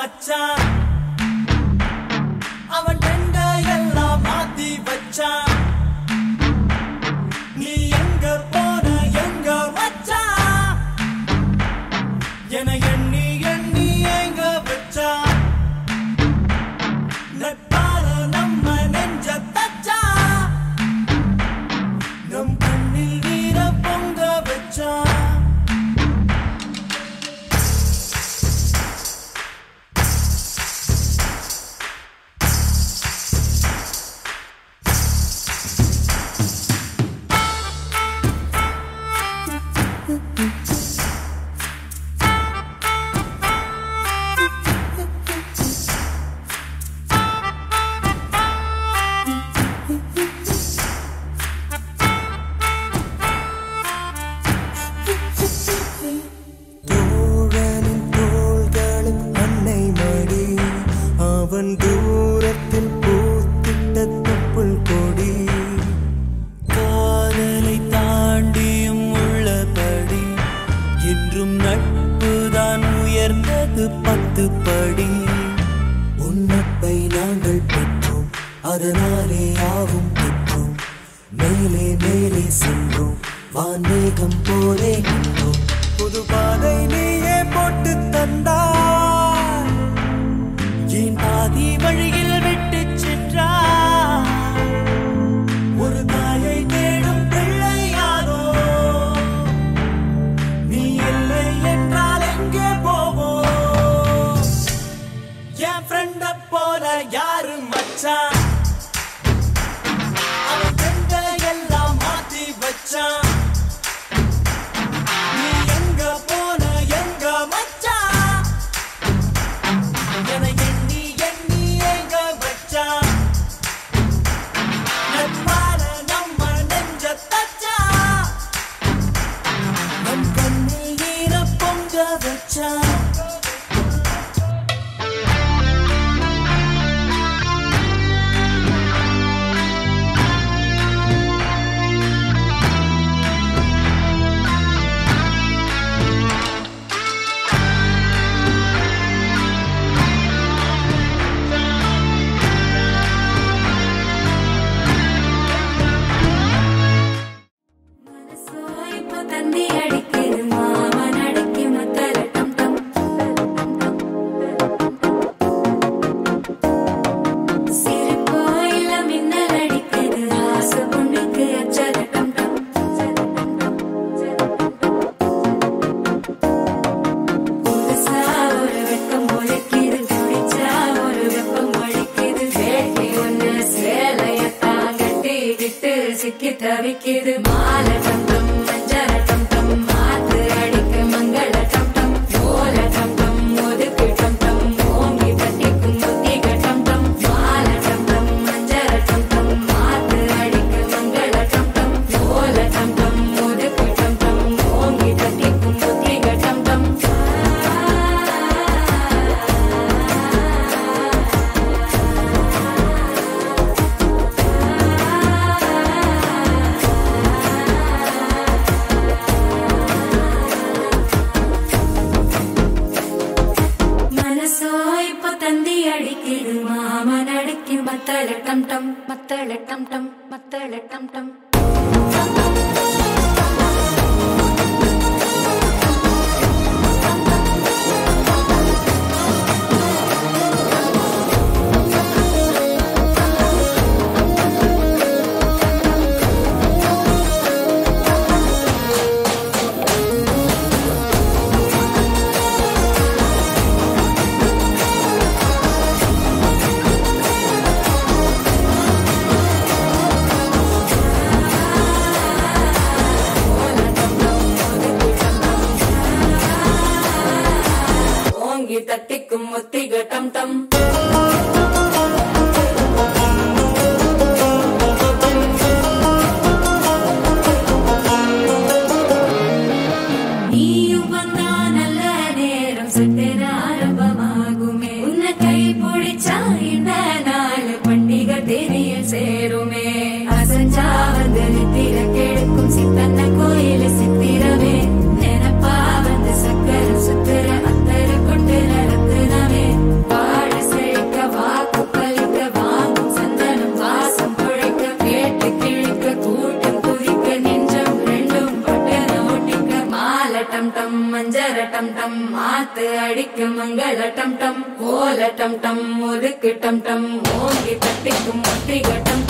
மச்சான் அவன் டெண்ட எல்லாம் மாத்தி வச்சான் நீ எங்க போன எங்க மச்சான் என எண்ணி எண்ணி எங்க வச்சான் நட்பால நம்ம நெஞ்ச தச்சா நம் கண்ணில் வீர பொங்க வச்சா தோழனின் தோள்களும் அன்னை மடி அவன் தூரத்தில் பூத்திட்ட தொப்புள் கொடி காதலை தாண்டியும் உள்ளபடி என்றும் நட்புதான் உயர்ந்தது பத்து படி உன்னப்பை நாங்கள் பெற்றோம் அதனாலே ஆவும் பெற்றோம் மேலே மேலே சென்றோம் வான்மேகம் போலே நின்றோம் புது பாதை நீயே போட்டு தந்தாய் என் பாதி வழியில் விட்டு சென்றாய் ஒரு தாயை தேடும் பிள்ளையாதோ நீ இல்லை என்றால் எங்கே போவோம் என் ஃப்ரெண்ட போல யாரு மச்சான் அவன் ஃப்ரெண்ட எல்லாம் மாத்தி வச்சான் நீ எங்க போன எங்க மச்சான் என எண்ணி எண்ணி எங்க வச்சான் நட்பால நம்ம நெஞ்ச தச்சா நம் கண்ணில் ஈர பொங்க வச்சான் மனசோ இப்போ தந்தி அடிக்குது மாமன் அடிக்கு மத்தல டம் டம் சிரிப்போ இல்ல மின்னல் அடிக்குது ஆசை பொண்ணுக்கு அச்சத டம் டம் புதுசா ஒரு வெக்கம் ஒழிக்குது குடிச்சா ஒரு வெப்பம் ஒழிக்குது வேட்டி ஒண்ணு சேலையத்தான் கட்டிக்கிட்டு சிக்கி தவிக்குது மாலை டம் டம் மஞ்சள டம் டம் மாத்து அடிக்க மங்கள டம் டம் ஓல டம் டம் ஒதுக்கு டம் டம் ஓங்கி தட்டிக்கும் புத்திக டம் டம் மாலை டம் டம் மஞ்சள டம் டம் மாத்து அடிக்க மங்கள டம் டம் ஓல டம் டம் ஒதுக்கு டம் டம் ஓங்கி தட்டிக்கும் புத்திக டம் டம் மனசோ இப்போ தந்தி அடிக்குது மாமன் அடிக்கு மத்தள டம் டம் மத்தள டம் டம் மத்தள டம் டம் ஆ டம் டம் மஞ்சர டம் டம் மாத்து அடிக்கும் மங்கள டம் டம் ஓல டம் டம் ஒதுக்கு டம் டம் ஓங்கி தட்டிக்கும் ஒட்டிக டம்